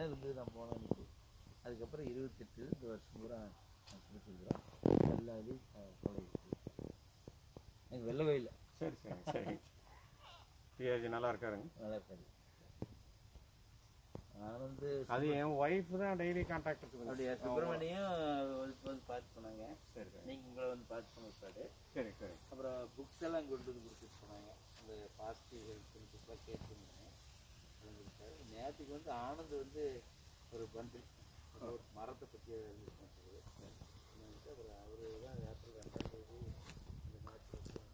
தான் இருந்தது நான் போன அன்னைக்கு அதுக்கப்புறம் இருபத்தெட்டு இந்த வருஷம் பூரா நான் கொடுத்துருக்குறோம் எல்லா இதுவும் கொலை இருக்குது எனக்கு வெள்ளவே இல்லை சரி சரி சரி பிஹெச் நல்லா இருக்காருங்க நல்லா இருக்காது நான் வந்து அது என் ஒய்ஃப் தான் டெய்லி கான்டாக்ட் இருக்குது அப்படியே சுப்பிரமணியம் வந்து வந்து பார்த்து போனாங்க சரி சரி நீங்கள் உங்களை வந்து பார்த்து போன ஸ்டார்ட் சரி சரி அப்புறம் புக்ஸ் எல்லாம் கொண்டு வந்து கொடுத்துட்டு போனாங்க இந்த பாசிட்டிவ் ஹெல்த் புக்ஸ்லாம் கேட்டுருந்தாங்க நேற்றுக்கு வந்து ஆனந்த் வந்து ஒரு பண்டில் ஒரு மரத்தை பற்றி எழுதிட்டு அப்புறம் அவரு தான் ஏப்ரல் ரெண்டாம் தேதி இந்த நேரத்தில்